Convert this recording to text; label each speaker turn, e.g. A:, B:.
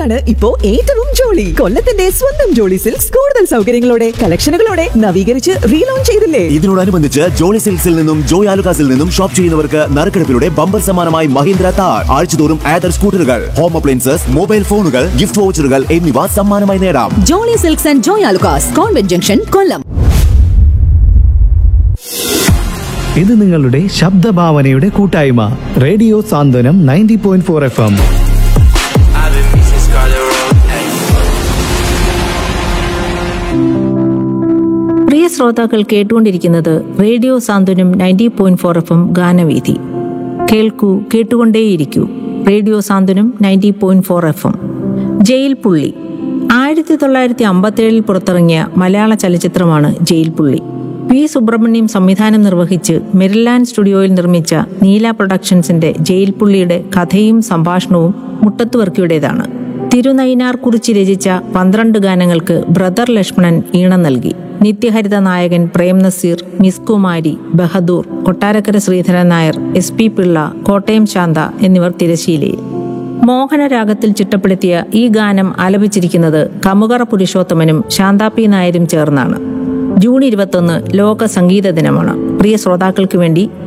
A: സിൽക്സിലാണ് ഇപ്പോ ഏറ്റവും ജോളി കൊല്ലത്തിന്റെ സ്വന്തം ജോളി സിൽക്സ് കൂടുതൽ സൗകര്യങ്ങളോടെ കളക്ഷനുകളോടെ നവീകരിച്ച് റീലോഞ്ച് ചെയ്തില്ലേ
B: ഇതിനോടനുബന്ധിച്ച് ജോളി സിൽക്സിൽ നിന്നും ജോയ് ആലുകാസിൽ നിന്നും ഷോപ്പ് ചെയ്യുന്നവർക്ക് നറുക്കെടുപ്പിലൂടെ ബമ്പർ സമ്മാനമായി മഹീന്ദ്ര താർ ആഴ്ചതോറും ആദർ സ്കൂട്ടറുകൾ ഹോം അപ്ലയൻസസ് മൊബൈൽ ഫോണുകൾ ഗിഫ്റ്റ് വൗച്ചറുകൾ എന്നിവ സമ്മാനമായി നേടാം
C: Jolly Silks and Joy Alukkas convent junction Kollam
D: ഇത് നിങ്ങളുടെ ശബ്ദഭാവനയുടെ കൂട്ടായ്മ radio Santhwanam ninety point four F M
E: I've been missing Scarlet Road. Hey.
F: പ്രിയ ശ്രോതാക്കൾ കേട്ടുകൊണ്ടിരിക്കുന്നത് radio Santhwanam ninety point four F M ഗാനവീതി കേൾക്കൂ കേട്ടുകൊണ്ടേയിരിക്കൂ radio Santhwanam ninety point four F M Jail Pulli ആയിരത്തി തൊള്ളായിരത്തി അമ്പത്തേഴിൽ പുറത്തിറങ്ങിയ മലയാള ചലച്ചിത്രമാണ് ജയിൽ പുള്ളി പി സുബ്രഹ്മണ്യം സംവിധാനം നിർവഹിച്ച് മെരിലാൻഡ് സ്റ്റുഡിയോയിൽ നിർമ്മിച്ച നീല പ്രൊഡക്ഷൻസിന്റെ ജയിൽ പുള്ളിയുടെ കഥയും സംഭാഷണവും മുട്ടത്തുവർക്കിയുടേതാണ് തിരുനൈനാർ കുറിച്ച് രചിച്ച പന്ത്രണ്ട് ഗാനങ്ങൾക്ക് ബ്രദർ ലക്ഷ്മണൻ ഈണം നൽകി നിത്യഹരിത നായകൻ Prem Nazir Miss Kumari Bahadur Kottarakkara Sreedharan Nair S P Pillai Kottayam Santha എന്നിവർ തിരശീലയിൽ മോഹനരാഗത്തിൽ ചിട്ടപ്പെടുത്തിയ ഈ ഗാനം ആലപിച്ചിരിക്കുന്നത് കമുകറ പുരുഷോത്തമനും ശാന്താ പി നായരും ചേർന്നാണ് ജൂൺ ഇരുപത്തൊന്ന് ലോക സംഗീത ദിനമാണ് പ്രിയ ശ്രോതാക്കൾക്ക് വേണ്ടി